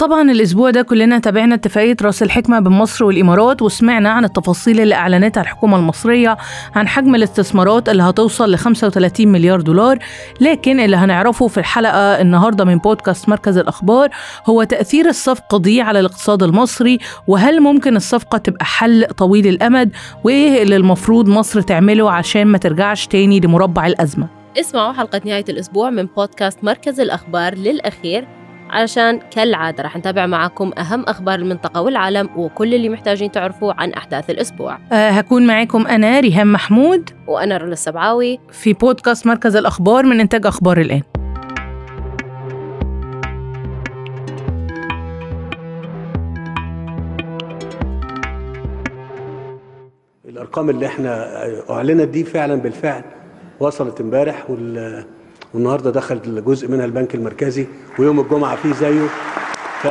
طبعا الأسبوع ده كلنا تابعنا اتفاقية رأس الحكمة بين مصر والإمارات وسمعنا عن التفاصيل اللي أعلنتها الحكومة المصرية عن حجم الاستثمارات اللي هتوصل ل 35 مليار دولار لكن اللي هنعرفه في الحلقة النهاردة من بودكاست مركز الأخبار هو تأثير الصفقة دي على الاقتصاد المصري وهل ممكن الصفقة تبقى حل طويل الأمد وإيه اللي المفروض مصر تعمله عشان ما ترجعش تاني لمربع الأزمة اسمعوا حلقة نهاية الأسبوع من بودكاست مركز الأخبار للأخير علشان كالعادة رح نتابع معكم أهم أخبار المنطقة والعالم وكل اللي محتاجين تعرفوه عن أحداث الأسبوع أه هكون معاكم أنا ريهام محمود وأنا رولا السبعاوي في بودكاست مركز الأخبار من إنتاج أخبار الآن الارقام اللي احنا اعلنت دي فعلا بالفعل وصلت امبارح وال- والنهارده دخل جزء منها البنك المركزي ويوم الجمعه فيه زيه ف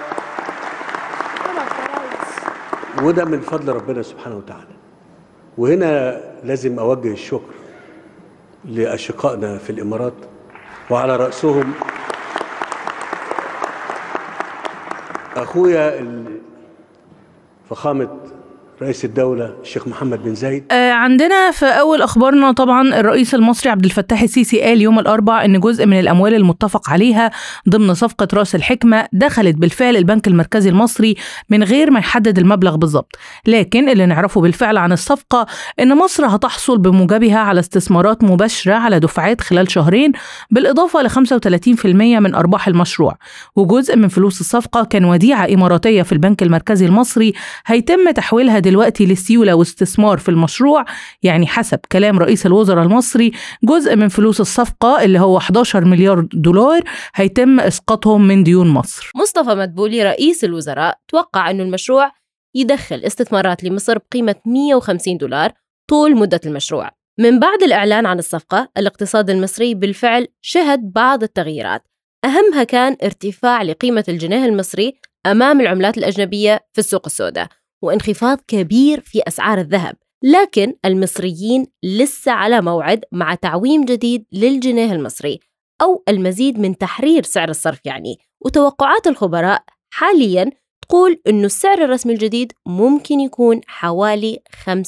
وده من فضل ربنا سبحانه وتعالى وهنا لازم اوجه الشكر لاشقائنا في الامارات وعلى راسهم اخويا ال- فخامه رئيس الدوله الشيخ محمد بن زايد آه، عندنا في أول أخبارنا طبعا الرئيس المصري عبد الفتاح السيسي قال يوم الأربعاء إن جزء من الأموال المتفق عليها ضمن صفقة رأس الحكمة دخلت بالفعل البنك المركزي المصري من غير ما يحدد المبلغ بالظبط لكن اللي نعرفه بالفعل عن الصفقة إن مصر هتحصل بموجبها على استثمارات مباشرة على دفعات خلال شهرين بالإضافة ل 35% من أرباح المشروع وجزء من فلوس الصفقة كان وديعة إماراتية في البنك المركزي المصري هيتم تحويلها دلوقتي لسيولة واستثمار في المشروع يعني حسب كلام رئيس الوزراء المصري جزء من فلوس الصفقة اللي هو 11 مليار دولار هيتم إسقاطهم من ديون مصر مصطفى مدبولي رئيس الوزراء توقع أنه المشروع يدخل استثمارات لمصر بقيمة 150 دولار طول مدة المشروع من بعد الإعلان عن الصفقة الاقتصاد المصري بالفعل شهد بعض التغييرات أهمها كان ارتفاع لقيمة الجنيه المصري أمام العملات الأجنبية في السوق السوداء وانخفاض كبير في أسعار الذهب لكن المصريين لسه على موعد مع تعويم جديد للجنيه المصري أو المزيد من تحرير سعر الصرف يعني وتوقعات الخبراء حاليا تقول أنه السعر الرسمي الجديد ممكن يكون حوالي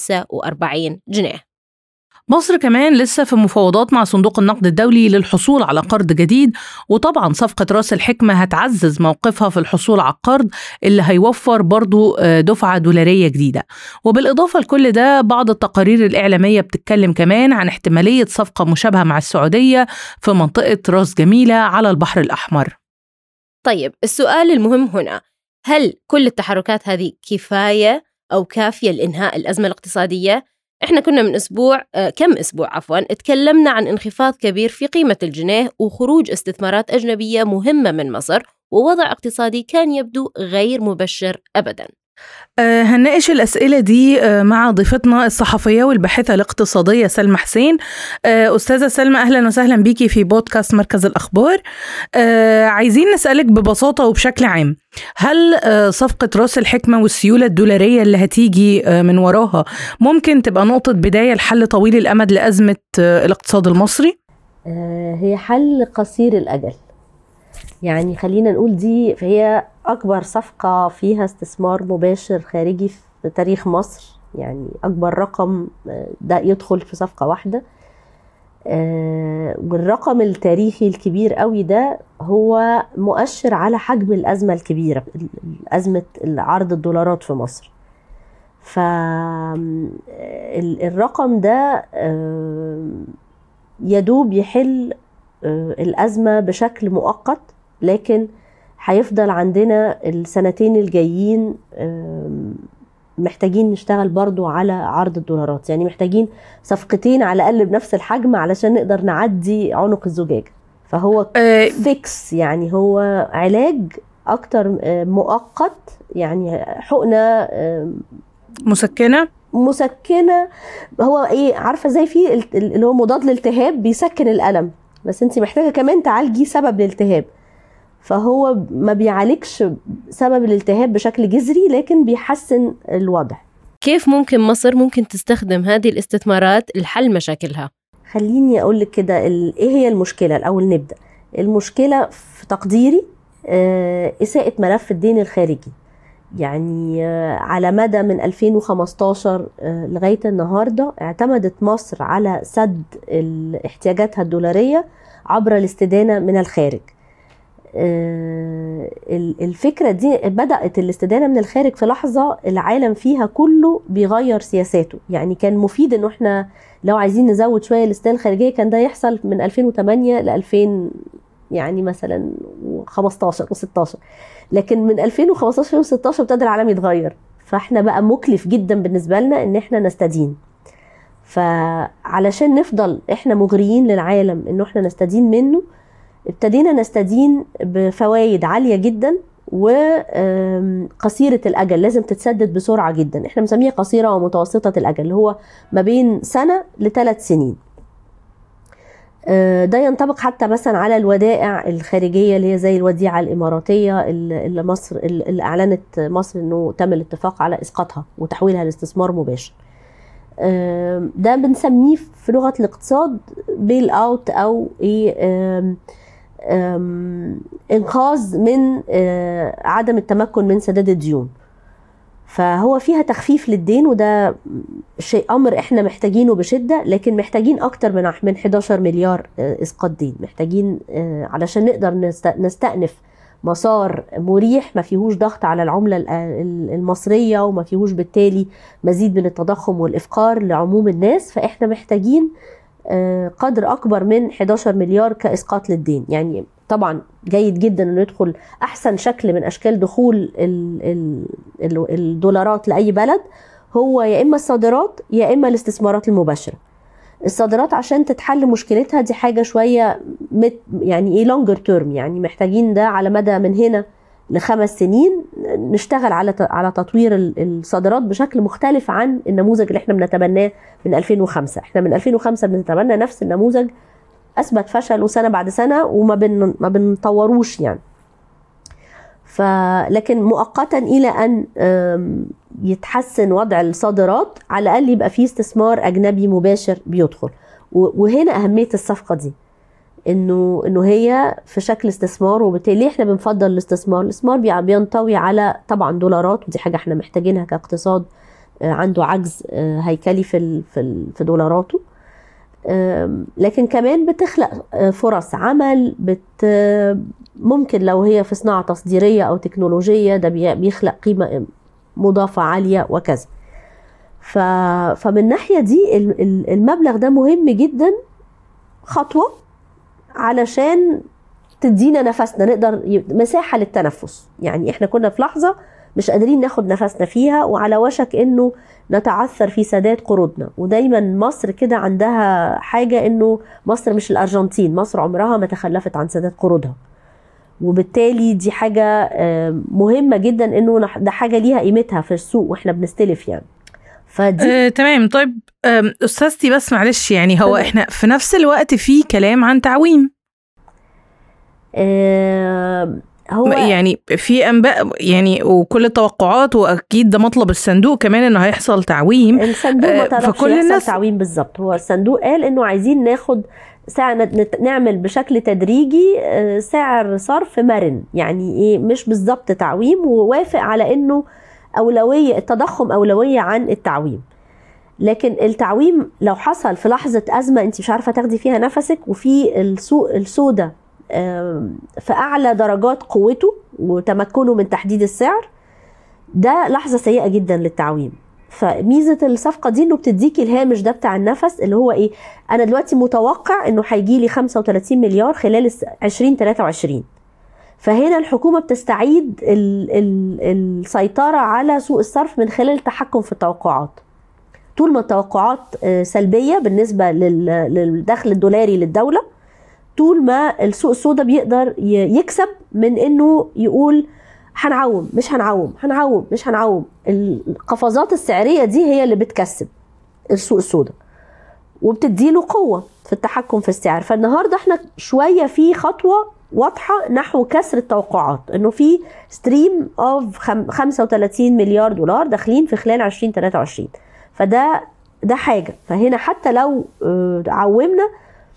45 جنيه مصر كمان لسه في مفاوضات مع صندوق النقد الدولي للحصول على قرض جديد وطبعا صفقة راس الحكمة هتعزز موقفها في الحصول على القرض اللي هيوفر برضو آه، دفعة دولارية جديدة وبالإضافة لكل ده بعض التقارير الإعلامية بتتكلم كمان عن احتمالية صفقة مشابهة مع السعودية في منطقة راس جميلة على البحر الأحمر طيب السؤال المهم هنا هل كل التحركات هذه كفاية أو كافية لإنهاء الأزمة الاقتصادية؟ إحنا كنا من أسبوع آه، كم أسبوع عفوا اتكلمنا عن انخفاض كبير في قيمة الجنيه وخروج استثمارات أجنبية مهمة من مصر ووضع اقتصادي كان يبدو غير مبشر أبدا آه، هنناقش الأسئلة دي آه، مع ضيفتنا الصحفية والباحثة الاقتصادية سلمى حسين آه، أستاذة سلمى أهلا وسهلا بيكي في بودكاست مركز الأخبار آه، عايزين نسألك ببساطة وبشكل عام هل آه، صفقة رأس الحكمة والسيولة الدولارية اللي هتيجي آه، من وراها ممكن تبقى نقطة بداية لحل طويل الأمد لأزمة آه، الاقتصاد المصري؟ آه، هي حل قصير الأجل يعني خلينا نقول دي هي أكبر صفقة فيها استثمار مباشر خارجي في تاريخ مصر يعني أكبر رقم آه، ده يدخل في صفقة واحدة آه، والرقم التاريخي الكبير قوي ده هو مؤشر على حجم الأزمة الكبيرة أزمة عرض الدولارات في مصر فالرقم ده آه، يدوب يحل آه، الأزمة بشكل مؤقت لكن هيفضل عندنا السنتين الجايين آم، محتاجين نشتغل برضو على عرض الدولارات يعني محتاجين صفقتين على الأقل بنفس الحجم علشان نقدر نعدي عنق الزجاجة فهو آه، فيكس يعني هو علاج أكتر آه، مؤقت يعني حقنة آم، مسكنة؟ مسكنه هو ايه عارفه زي في ال- ال- اللي هو مضاد للالتهاب بيسكن الالم بس انت محتاجه كمان تعالجي سبب الالتهاب فهو ما بيعالجش سبب الالتهاب بشكل جذري لكن بيحسن الوضع كيف ممكن مصر ممكن تستخدم هذه الاستثمارات لحل مشاكلها؟ خليني اقول لك كده ال- ايه هي المشكله الاول نبدا المشكله في تقديري آه، إساءة ملف الدين الخارجي يعني آه، على مدى من 2015 آه، لغاية النهاردة اعتمدت مصر على سد ال- احتياجاتها الدولارية عبر الاستدانة من الخارج آه، ال- الفكرة دي بدأت الاستدانة من الخارج في لحظة العالم فيها كله بيغير سياساته يعني كان مفيد انه احنا لو عايزين نزود شوية الاستدانة الخارجية كان ده يحصل من 2008 ل 2000 يعني مثلا 15 و16 لكن من 2015 2016 ابتدى العالم يتغير فاحنا بقى مكلف جدا بالنسبه لنا ان احنا نستدين فعلشان نفضل احنا مغريين للعالم انه احنا نستدين منه ابتدينا نستدين بفوائد عاليه جدا وقصيرة الأجل لازم تتسدد بسرعة جدا احنا مسميها قصيرة ومتوسطة الأجل اللي هو ما بين سنة لثلاث سنين آه، ده ينطبق حتى مثلا على الودائع الخارجيه اللي هي زي الوديعه الاماراتيه اللي اللي مصر اللي اعلنت مصر انه تم الاتفاق على اسقاطها وتحويلها لاستثمار مباشر. آه، ده بنسميه في لغه الاقتصاد بيل اوت او ايه آم، آم، انقاذ من آه، عدم التمكن من سداد الديون. فهو فيها تخفيف للدين وده شيء امر احنا محتاجينه بشده لكن محتاجين اكتر من من 11 مليار آه، اسقاط دين محتاجين آه، علشان نقدر نست- نستأنف مسار مريح ما فيهوش ضغط على العمله ال- ال- المصريه وما فيهوش بالتالي مزيد من التضخم والافقار لعموم الناس فاحنا محتاجين آه، قدر اكبر من 11 مليار كاسقاط للدين يعني طبعا جيد جدا انه يدخل احسن شكل من اشكال دخول ال ال ال الدولارات لاي بلد هو يا اما الصادرات يا اما الاستثمارات المباشره الصادرات عشان تتحل مشكلتها دي حاجه شويه مت يعني ايه لونجر تيرم يعني محتاجين ده على مدى من هنا لخمس سنين نشتغل على ت- على تطوير ال- الصادرات بشكل مختلف عن النموذج اللي احنا بنتبناه من 2005 احنا من 2005 بنتبنى نفس النموذج اثبت فشله سنه بعد سنه وما بن ما بنطوروش يعني ف لكن مؤقتا الى ان أم، يتحسن وضع الصادرات على الاقل يبقى فيه استثمار اجنبي مباشر بيدخل و- وهنا اهميه الصفقه دي انه انه هي في شكل استثمار وبالتالي احنا بنفضل الاستثمار الاستثمار بيع- بينطوي على طبعا دولارات ودي حاجه احنا محتاجينها كاقتصاد آه، عنده عجز آه، هيكلي في ال- في ال- في دولاراته آم، لكن كمان بتخلق آه، فرص عمل بت ممكن لو هي في صناعة تصديرية أو تكنولوجية ده بي- بيخلق قيمة مضافة عالية وكذا ف... فمن الناحية دي ال- ال- المبلغ ده مهم جدا خطوة علشان تدينا نفسنا نقدر ي- مساحة للتنفس يعني احنا كنا في لحظة مش قادرين ناخد نفسنا فيها وعلى وشك انه نتعثر في سداد قروضنا ودايما مصر كده عندها حاجة انه مصر مش الارجنتين مصر عمرها ما تخلفت عن سداد قروضها وبالتالي دي حاجة آه، مهمة جدا انه نح- ده حاجة ليها قيمتها في السوق واحنا بنستلف يعني فدي آه، تمام طيب آم، استاذتي بس معلش يعني هو تمام. احنا في نفس الوقت في كلام عن تعويم آه، هو يعني في انباء يعني وكل التوقعات واكيد ده مطلب الصندوق كمان انه هيحصل تعويم الصندوق آه، ما طلبش فكل يحصل الناس- تعويم بالظبط هو الصندوق قال انه عايزين ناخد سعر نت- نعمل بشكل تدريجي آه، سعر صرف مرن يعني ايه مش بالظبط تعويم ووافق على انه اولويه التضخم اولويه عن التعويم لكن التعويم لو حصل في لحظه ازمه انت مش عارفه تاخدي فيها نفسك وفي السوق السوداء آم، في اعلى درجات قوته وتمكنه من تحديد السعر ده لحظه سيئه جدا للتعويم فميزه الصفقه دي انه بتديكي الهامش ده بتاع النفس اللي هو ايه انا دلوقتي متوقع انه هيجي لي 35 مليار خلال الس- 2023 فهنا الحكومه بتستعيد ال ال السيطره على سوق الصرف من خلال التحكم في التوقعات طول ما التوقعات آه، سلبيه بالنسبه لل- للدخل الدولاري للدوله طول ما السوق السوداء بيقدر ي- يكسب من انه يقول هنعوم مش هنعوم هنعوم مش هنعوم القفزات السعريه دي هي اللي بتكسب السوق السوداء وبتديله قوه في التحكم في السعر فالنهارده احنا شويه في خطوه واضحه نحو كسر التوقعات انه في ستريم اوف 35 مليار دولار داخلين في خلال 2023 فده ده حاجه فهنا حتى لو آه، عومنا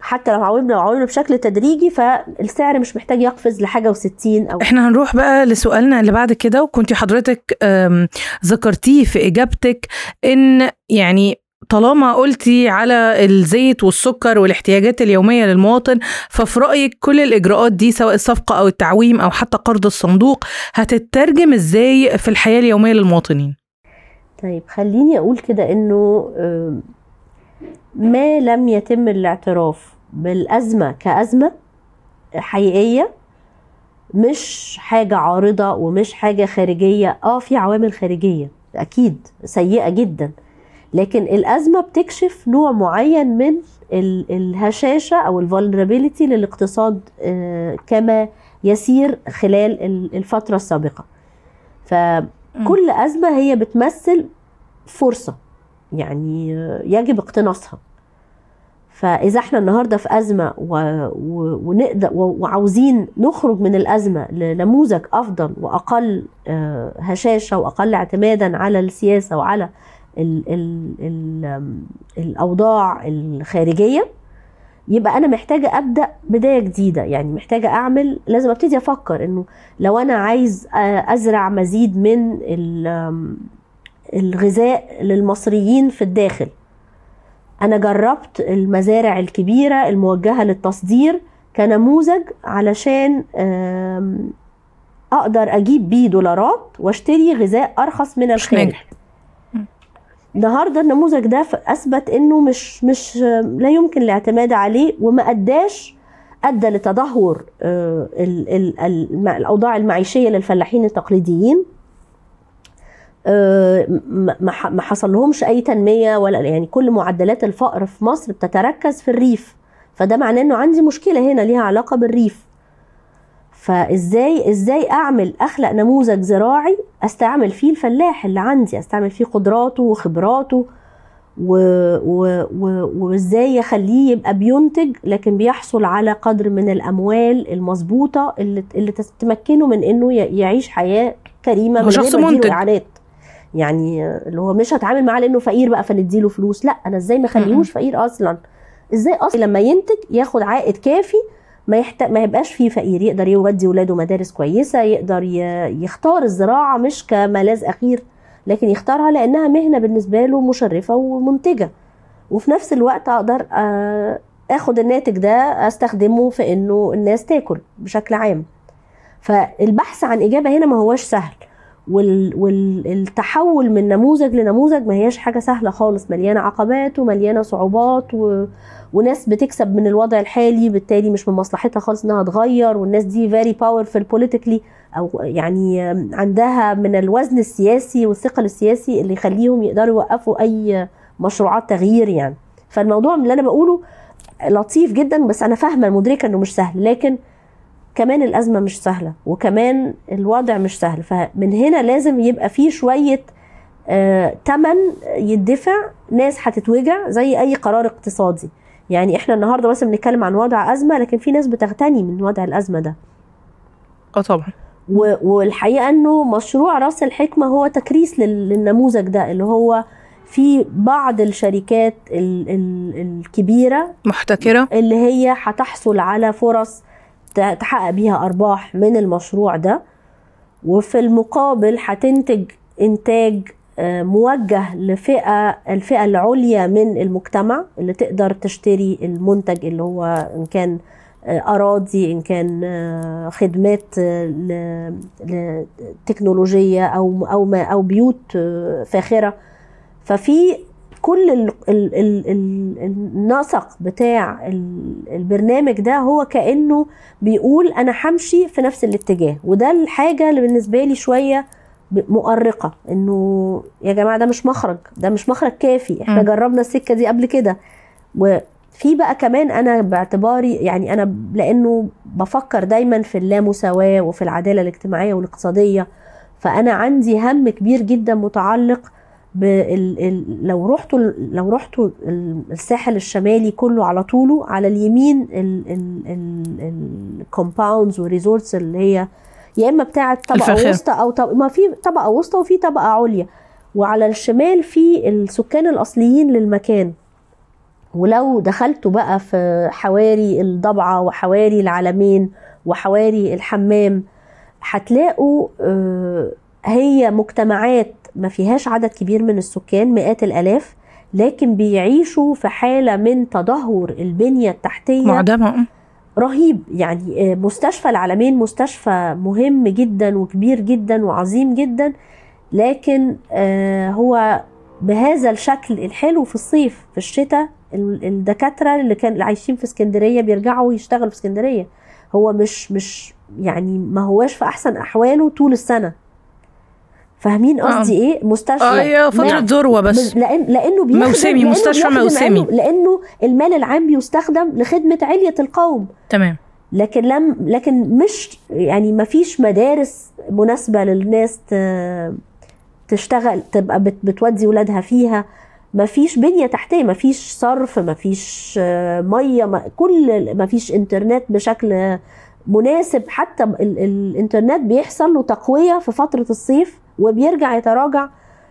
حتى لو عومنا وعومنا بشكل تدريجي فالسعر مش محتاج يقفز لحاجه و60 او احنا هنروح بقى لسؤالنا اللي بعد كده وكنت حضرتك أم، ذكرتيه في اجابتك ان يعني طالما قلتي على الزيت والسكر والاحتياجات اليوميه للمواطن ففي رايك كل الاجراءات دي سواء الصفقه او التعويم او حتى قرض الصندوق هتترجم ازاي في الحياه اليوميه للمواطنين طيب خليني اقول كده انه آم، ما لم يتم الاعتراف بالازمه كازمه حقيقيه مش حاجه عارضه ومش حاجه خارجيه اه في عوامل خارجيه اكيد سيئه جدا لكن الازمه بتكشف نوع معين من ال- الهشاشه او الفولنربيليتي للاقتصاد آه، كما يسير خلال ال- الفتره السابقه فكل ازمه هي بتمثل فرصه يعني آه، يجب اقتناصها فاذا احنا النهارده في ازمه و... و... ونقدر و... وعاوزين نخرج من الازمه لنموذج افضل واقل آه، هشاشه واقل اعتمادا على السياسه وعلى ال... ال... ال... آم، الاوضاع الخارجيه يبقى انا محتاجه ابدا بدايه جديده يعني محتاجه اعمل لازم ابتدي افكر انه لو انا عايز آه، ازرع مزيد من ال... آم، الغذاء للمصريين في الداخل انا جربت المزارع الكبيره الموجهه للتصدير كنموذج علشان آم، اقدر اجيب بيه دولارات واشتري غذاء ارخص من مش الخارج ناجح النهارده النموذج ده ف- اثبت انه مش مش لا يمكن الاعتماد عليه وما اداش ادى لتدهور آه، ال- ال- الم- الاوضاع المعيشيه للفلاحين التقليديين آه، ما- ما ح- ما حصل لهمش اي تنميه ولا يعني كل معدلات الفقر في مصر بتتركز في الريف فده معناه انه عندي مشكله هنا ليها علاقه بالريف فازاي ازاي اعمل اخلق نموذج زراعي استعمل فيه الفلاح اللي عندي استعمل فيه قدراته وخبراته و... و... و... وازاي اخليه يبقى بينتج لكن بيحصل على قدر من الاموال المظبوطه اللي اللي تس- تمكنه من انه ي- يعيش حياه كريمه هو من شخص غير ما اديله منتج. اعانات يعني اللي هو مش هتعامل معاه لانه فقير بقى فنديله فلوس لا انا ازاي ما اخليهوش فقير اصلا ازاي اصلا لما ينتج ياخد عائد كافي ما يحت... ما يبقاش فيه فقير يقدر يودي ولاده مدارس كويسه يقدر ي... يختار الزراعه مش كملاذ اخير لكن يختارها لانها مهنه بالنسبه له مشرفه ومنتجه وفي نفس الوقت اقدر آه، اخد الناتج ده استخدمه في انه الناس تاكل بشكل عام فالبحث عن اجابه هنا ما هوش سهل وال... والتحول من نموذج لنموذج ما هياش حاجه سهله خالص مليانه عقبات ومليانه صعوبات و... وناس بتكسب من الوضع الحالي بالتالي مش من مصلحتها خالص انها تغير والناس دي very powerful politically او يعني عندها من الوزن السياسي والثقل السياسي اللي يخليهم يقدروا يوقفوا اي مشروعات تغيير يعني فالموضوع اللي انا بقوله لطيف جدا بس انا فاهمه مدركه انه مش سهل لكن كمان الازمه مش سهله وكمان الوضع مش سهل فمن هنا لازم يبقى فيه شويه آه، تمن يدفع ناس هتتوجع زي اي قرار اقتصادي يعني احنا النهارده مثلا بنتكلم عن وضع ازمه لكن في ناس بتغتني من وضع الازمه ده اه طبعا و- والحقيقه انه مشروع راس الحكمه هو تكريس لل- للنموذج ده اللي هو في بعض الشركات ال- ال- الكبيره محتكره اللي هي هتحصل على فرص ت- تحقق بيها ارباح من المشروع ده وفي المقابل هتنتج انتاج آه، موجه لفئه الفئه العليا من المجتمع اللي تقدر تشتري المنتج اللي هو ان كان آه، اراضي ان كان آه، خدمات آه، ل- لتكنولوجيه او او ما او بيوت آه، فاخره ففي كل ال ال ال ال النسق بتاع ال- البرنامج ده هو كانه بيقول انا همشي في نفس الاتجاه وده الحاجه اللي بالنسبه لي شويه ب- مؤرقه انه يا جماعه ده مش مخرج ده مش مخرج كافي احنا م. جربنا السكه دي قبل كده وفي بقى كمان انا باعتباري يعني انا لانه بفكر دايما في اللامساواه وفي العداله الاجتماعيه والاقتصاديه فانا عندي هم كبير جدا متعلق بال ال لو رحتوا لو رحتوا ال- الساحل الشمالي كله على طوله على اليمين الكومباوندز والريزورتس اللي هي يا اما بتاعه طبقه الفاخرة. وسطى او طب ما في طبقه وسطى وفي طبقه عليا وعلى الشمال في السكان الاصليين للمكان ولو دخلتوا بقى في حواري الضبعة وحواري العلمين وحواري الحمام هتلاقوا آه، هي مجتمعات ما فيهاش عدد كبير من السكان مئات الآلاف لكن بيعيشوا في حالة من تدهور البنية التحتية معدمه رهيب يعني آه، مستشفى العالمين مستشفى مهم جدا وكبير جدا وعظيم جدا لكن آه، هو بهذا الشكل الحلو في الصيف في الشتاء ال- الدكاترة اللي كان اللي عايشين في اسكندرية بيرجعوا يشتغلوا في اسكندرية هو مش مش يعني ما هواش في أحسن أحواله طول السنة فاهمين قصدي ايه مستشفى اه هي فتره ما- ذروه بس لأن لانه بيخدم موسمي، لأنه مستشفى بيخدم موسمي. لأنه, لانه المال العام بيستخدم لخدمه عليه القوم تمام لكن لم لكن مش يعني ما فيش مدارس مناسبه للناس ت- تشتغل تبقى بت بتودي ولادها فيها ما فيش بنيه تحتيه ما فيش صرف ما فيش آه، ميه ما كل ما فيش انترنت بشكل مناسب حتى ال ال الانترنت بيحصل له تقويه في فتره الصيف وبيرجع يتراجع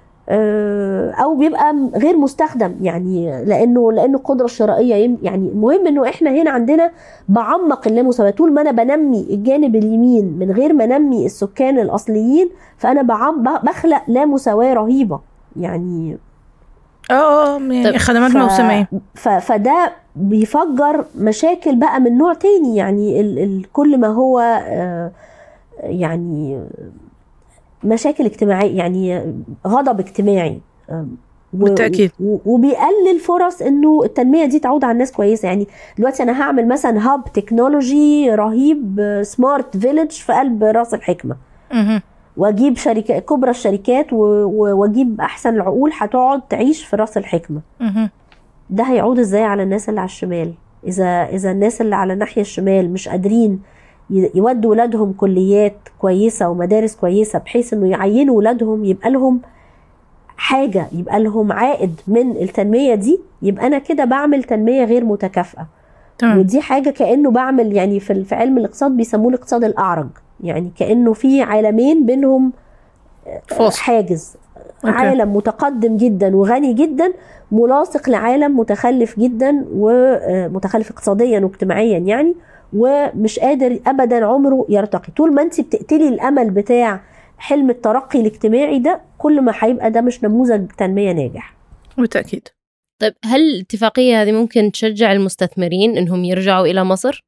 آه، او بيبقى م- غير مستخدم يعني لانه لانه القدره الشرائيه يم- يعني المهم انه احنا هنا عندنا بعمق اللامساواه طول ما انا بنمي الجانب اليمين من غير ما انمي السكان الاصليين فانا بعم ب- بخلق لا مساواه رهيبه يعني اه اه يعني طب خدمات ف- موسميه ف... فده بيفجر مشاكل بقى من نوع تاني يعني ال... ال... كل ما هو آه، يعني مشاكل اجتماعية يعني غضب اجتماعي آه، و- بالتأكيد. و... وبيقلل فرص انه التنميه دي تعود على الناس كويسه يعني دلوقتي انا هعمل مثلا هاب تكنولوجي رهيب آه، سمارت فيلج في قلب راس الحكمه مهم. واجيب شركات كبرى الشركات و... و... واجيب احسن العقول هتقعد تعيش في راس الحكمه مهم. ده هيعود ازاي على الناس اللي على الشمال اذا اذا الناس اللي على الناحيه الشمال مش قادرين ي- يودوا ولادهم كليات كويسه ومدارس كويسه بحيث انه يعينوا ولادهم يبقى لهم حاجه يبقى لهم عائد من التنميه دي يبقى انا كده بعمل تنميه غير متكافئه تمام ودي حاجه كانه بعمل يعني في في علم الاقتصاد بيسموه الاقتصاد الاعرج يعني كانه في عالمين بينهم فاصل حاجز أوكي. عالم متقدم جدا وغني جدا ملاصق لعالم متخلف جدا ومتخلف اقتصاديا واجتماعيا يعني ومش قادر ابدا عمره يرتقي طول ما انت بتقتلي الامل بتاع حلم الترقي الاجتماعي ده كل ما هيبقى ده مش نموذج تنميه ناجح بالتاكيد طيب هل الاتفاقية هذه ممكن تشجع المستثمرين إنهم يرجعوا إلى مصر؟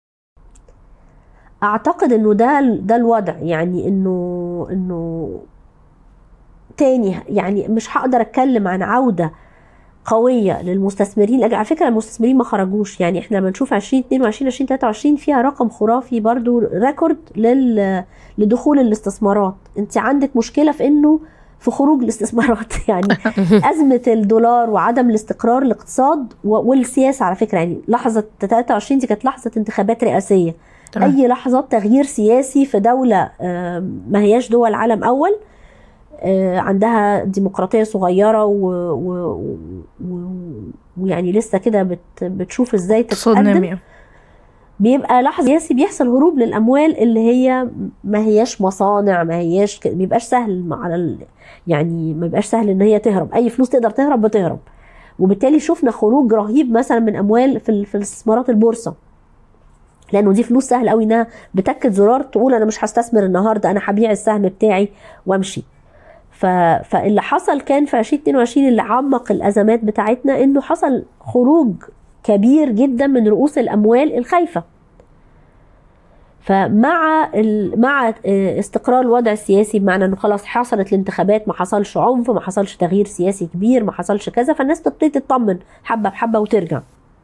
اعتقد انه ده ده الوضع يعني انه انه تاني يعني مش هقدر اتكلم عن عوده قويه للمستثمرين لأن على فكره المستثمرين ما خرجوش يعني احنا لما نشوف 2022 2023 فيها رقم خرافي برضو ريكورد لل لدخول الاستثمارات انت عندك مشكله في انه في خروج الاستثمارات يعني ازمه الدولار وعدم الاستقرار الاقتصاد و- والسياسه على فكره يعني لحظه 23 دي كانت لحظه انتخابات رئاسيه تمام اي لحظات تغيير سياسي في دوله آه، ما هياش دول عالم اول آه، عندها ديمقراطيه صغيره و- و- و- ويعني لسه كده بت- بتشوف ازاي اقتصاد تتقدم نامي بيبقى لحظه سياسي بيحصل هروب للاموال اللي هي ما هياش مصانع ما هياش ك- بيبقاش سهل على ال... يعني ما بيبقاش سهل ان هي تهرب اي فلوس تقدر تهرب بتهرب وبالتالي شفنا خروج رهيب مثلا من اموال في ال- في استثمارات البورصه لانه دي فلوس سهل قوي انها بتكت زرار تقول انا مش هستثمر النهارده انا هبيع السهم بتاعي وامشي ف... فاللي حصل كان في 2022 اللي عمق الازمات بتاعتنا انه حصل خروج كبير جدا من رؤوس الاموال الخايفه فمع ال... مع آه، استقرار الوضع السياسي بمعنى انه خلاص حصلت الانتخابات ما حصلش عنف ما حصلش تغيير سياسي كبير ما حصلش كذا فالناس تبتدي تطمن حبه بحبه وترجع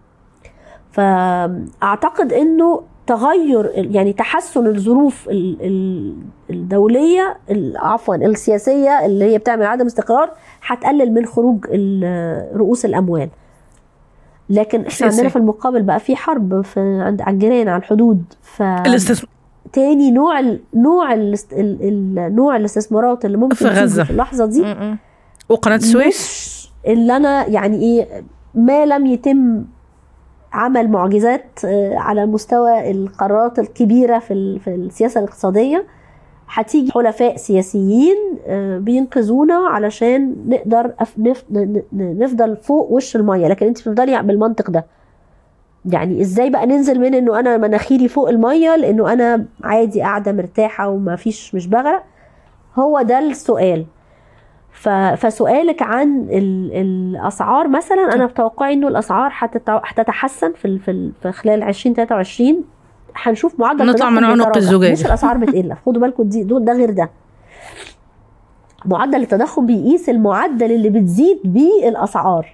فاعتقد انه تغير يعني تحسن الظروف ال- ال- الدوليه ال- عفوا السياسيه اللي هي بتعمل عدم استقرار هتقلل من خروج ال- رؤوس الاموال لكن احنا سياسي. عندنا في المقابل بقى في حرب في عند على الجيران على الحدود ف الاستثمار تاني نوع ال نوع ال ال نوع الاستثمارات اللي ممكن في تيجي غزة. في اللحظه دي م-م. وقناه السويس مش اللي انا يعني ايه ما لم يتم عمل معجزات آه، على مستوى القرارات الكبيره في ال- في السياسه الاقتصاديه هتيجي حلفاء سياسيين آه، بينقذونا علشان نقدر نفضل فوق وش الميه لكن انت بتفضلي بالمنطق ده يعني ازاي بقى ننزل من انه انا مناخيري فوق الميه لانه انا عادي قاعده مرتاحه وما فيش مش بغرق هو ده السؤال فسؤالك عن الاسعار مثلا انا بتوقعي انه الاسعار هتتحسن في في خلال 2023 هنشوف معدل نطلع من عنق الزجاج مش الاسعار بتقل خدوا بالكم دي ده غير ده معدل التضخم بيقيس المعدل اللي بتزيد بيه الاسعار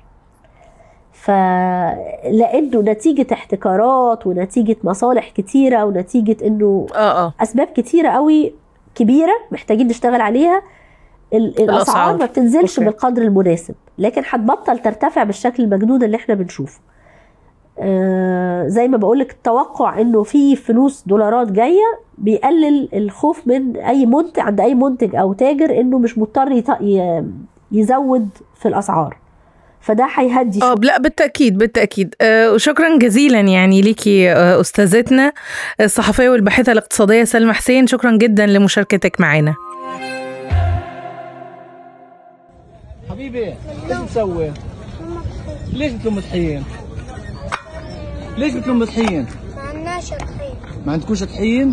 فلانه نتيجه احتكارات ونتيجه مصالح كتيره ونتيجه انه آه آه. اسباب كتيره قوي كبيره محتاجين نشتغل عليها الاسعار ما بتنزلش أوكي. بالقدر المناسب لكن هتبطل ترتفع بالشكل المجنون اللي احنا بنشوفه آه زي ما بقولك التوقع انه في فلوس دولارات جايه بيقلل الخوف من اي منتج عند اي منتج او تاجر انه مش مضطر يزود في الاسعار فده هيهدي اه لا بالتاكيد بالتاكيد آه وشكرا جزيلا يعني ليكي آه استاذتنا الصحفيه والباحثه الاقتصاديه سلمى حسين شكرا جدا لمشاركتك معنا حبيبي ايش بتسوي؟ ليش بتلم طحين؟ ليش بتلم طحين؟ ما عندناش طحين ما عندكوش طحين؟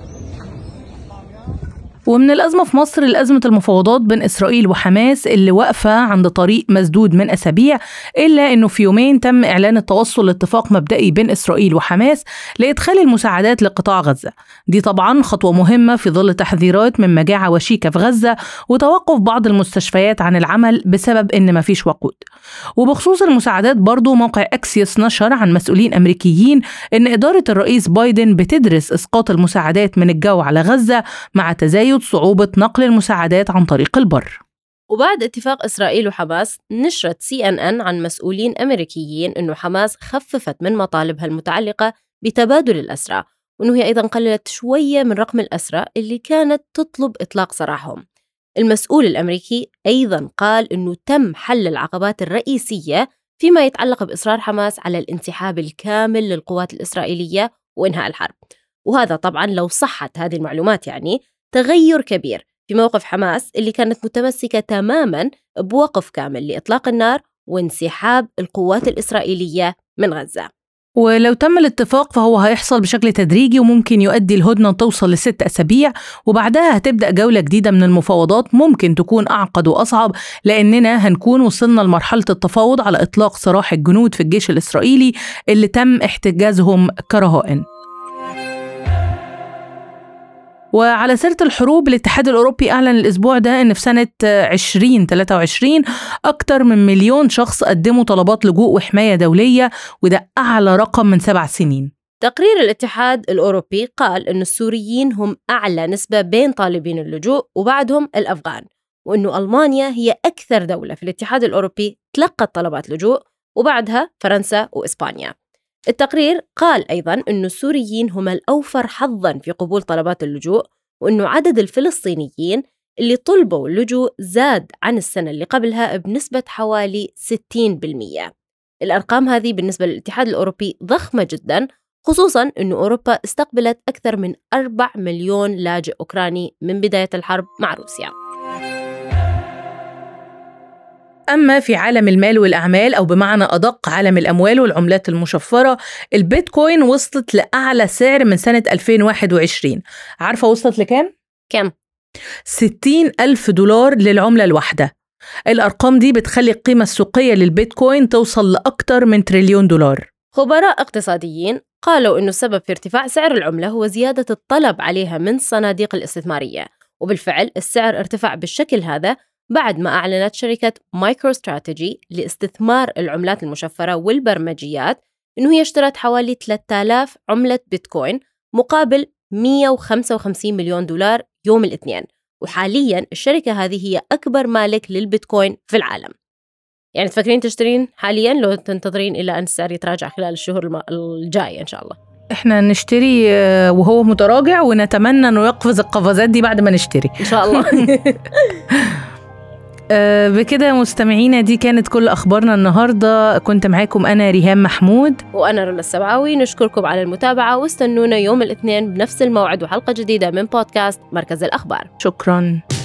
ومن الأزمة في مصر لأزمة المفاوضات بين إسرائيل وحماس اللي واقفة عند طريق مسدود من أسابيع إلا أنه في يومين تم إعلان التوصل لاتفاق مبدئي بين إسرائيل وحماس لإدخال المساعدات لقطاع غزة دي طبعا خطوة مهمة في ظل تحذيرات من مجاعة وشيكة في غزة وتوقف بعض المستشفيات عن العمل بسبب إن مفيش وقود وبخصوص المساعدات برضو موقع أكسيوس نشر عن مسؤولين أمريكيين إن إدارة الرئيس بايدن بتدرس إسقاط المساعدات من الجو على غزة مع تزايد تزايد صعوبة نقل المساعدات عن طريق البر وبعد اتفاق إسرائيل وحماس نشرت سي أن أن عن مسؤولين أمريكيين أنه حماس خففت من مطالبها المتعلقة بتبادل الأسرى وأنه هي أيضا قللت شوية من رقم الأسرى اللي كانت تطلب إطلاق سراحهم المسؤول الأمريكي أيضا قال أنه تم حل العقبات الرئيسية فيما يتعلق بإصرار حماس على الانسحاب الكامل للقوات الإسرائيلية وإنهاء الحرب وهذا طبعا لو صحت هذه المعلومات يعني تغير كبير في موقف حماس اللي كانت متمسكة تماما بوقف كامل لإطلاق النار وانسحاب القوات الإسرائيلية من غزة ولو تم الاتفاق فهو هيحصل بشكل تدريجي وممكن يؤدي الهدنة توصل لست أسابيع وبعدها هتبدأ جولة جديدة من المفاوضات ممكن تكون أعقد وأصعب لأننا هنكون وصلنا لمرحلة التفاوض على إطلاق سراح الجنود في الجيش الإسرائيلي اللي تم احتجازهم كرهائن وعلى سيرة الحروب الاتحاد الأوروبي أعلن الأسبوع ده أن في سنة 2023 أكثر من مليون شخص قدموا طلبات لجوء وحماية دولية وده أعلى رقم من سبع سنين تقرير الاتحاد الأوروبي قال أن السوريين هم أعلى نسبة بين طالبين اللجوء وبعدهم الأفغان وأنه ألمانيا هي أكثر دولة في الاتحاد الأوروبي تلقت طلبات لجوء وبعدها فرنسا وإسبانيا التقرير قال أيضا أن السوريين هم الأوفر حظا في قبول طلبات اللجوء وأنه عدد الفلسطينيين اللي طلبوا اللجوء زاد عن السنة اللي قبلها بنسبة حوالي 60% الأرقام هذه بالنسبة للاتحاد الأوروبي ضخمة جدا خصوصا أن أوروبا استقبلت أكثر من 4 مليون لاجئ أوكراني من بداية الحرب مع روسيا أما في عالم المال والأعمال أو بمعنى أدق عالم الأموال والعملات المشفرة البيتكوين وصلت لأعلى سعر من سنة 2021 عارفة وصلت لكام؟ كم؟ 60 ألف دولار للعملة الواحدة الأرقام دي بتخلي القيمة السوقية للبيتكوين توصل لأكثر من تريليون دولار خبراء اقتصاديين قالوا أنه السبب في ارتفاع سعر العملة هو زيادة الطلب عليها من الصناديق الاستثمارية وبالفعل السعر ارتفع بالشكل هذا بعد ما أعلنت شركة مايكرو استراتيجي لاستثمار العملات المشفرة والبرمجيات إنه هي اشترت حوالي 3000 عملة بيتكوين مقابل 155 مليون دولار يوم الاثنين وحاليا الشركة هذه هي أكبر مالك للبيتكوين في العالم يعني تفكرين تشترين حاليا لو تنتظرين إلى أن السعر يتراجع خلال الشهور الجاية إن شاء الله احنا نشتري آه، وهو متراجع ونتمنى انه يقفز القفزات دي بعد ما نشتري ان شاء الله آه، بكده مستمعينا دي كانت كل اخبارنا النهارده كنت معاكم انا ريهام محمود وأنا رولا السبعاوي نشكركم على المتابعة واستنونا يوم الاثنين بنفس الموعد وحلقة جديدة من بودكاست مركز الأخبار شكرا